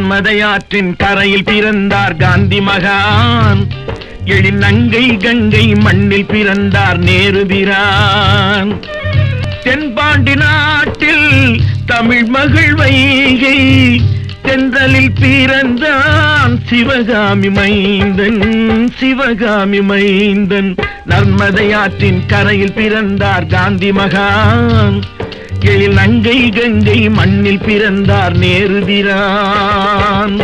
நர்மதையாற்றின் கரையில் பிறந்தார் காந்தி மகான் எழில் நங்கை கங்கை மண்ணில் பிறந்தார் நேருபிரான் தென்பாண்டி நாட்டில் தமிழ் மகள் வைகை தென்றலில் பிறந்தான் சிவகாமி மைந்தன் சிவகாமி மைந்தன் நர்மதையாற்றின் கரையில் பிறந்தார் காந்தி மகான் எழில் நங்கை கங்கை மண்ணில் பிறந்தார் நேருதிரான்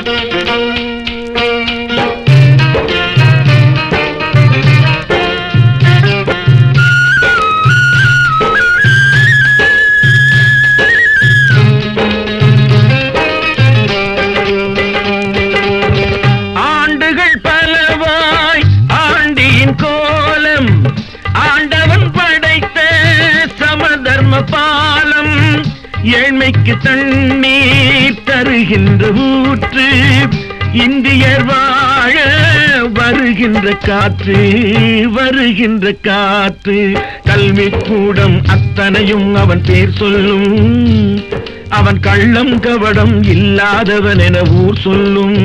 ஆண்டுகள் பலவாய் ஆண்டியின் கோலம் ஆண்டவன் படைத்த சமதர்ம பாலம் ஏழ்மைக்கு தண்ணீர் தருகின்ற ஊற்று இந்தியர் வாழ வருகின்ற காற்று வருகின்ற காற்று கல்வி கூடம் அத்தனையும் அவன் பேர் சொல்லும் அவன் கள்ளம் கவடம் இல்லாதவன் என ஊர் சொல்லும்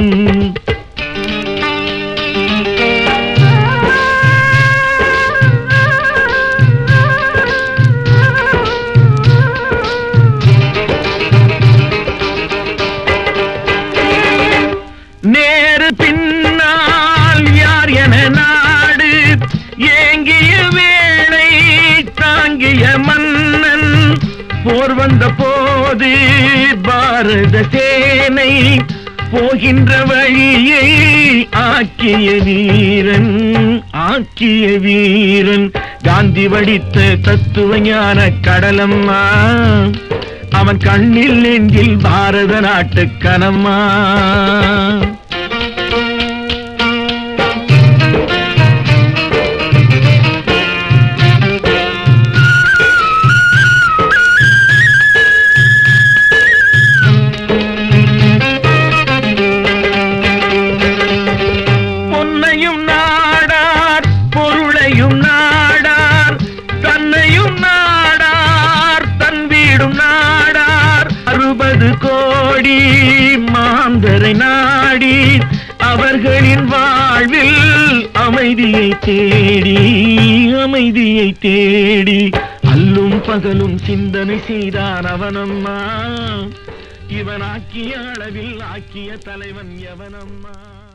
நேரு பின்னால் யார் என நாடு ஏங்கிய வேளை தாங்கிய மன்னன் போர் வந்த போது பாரத சேனை போகின்ற வழியை ஆக்கிய வீரன் ஆக்கிய வீரன் காந்தி வடித்த தத்துவ ஞான கடலம்மா அவன் கண்ணில் நெஞ்சில் பாரத நாட்டு கனம்மா பொன்னையும் நாடார் பொருளையும் நாடார் தன்னையும் நாடார் தன் வீடும் நாடார் அறுபது கோடி மாந்தரை நாடி அவர்களின் வாழ்வில் அமைதியை தேடி அமைதியை தேடி அல்லும் பகலும் சிந்தனை செய்தான் அவனம்மா இவன் ஆக்கிய அளவில் ஆக்கிய தலைவன் எவனம்மா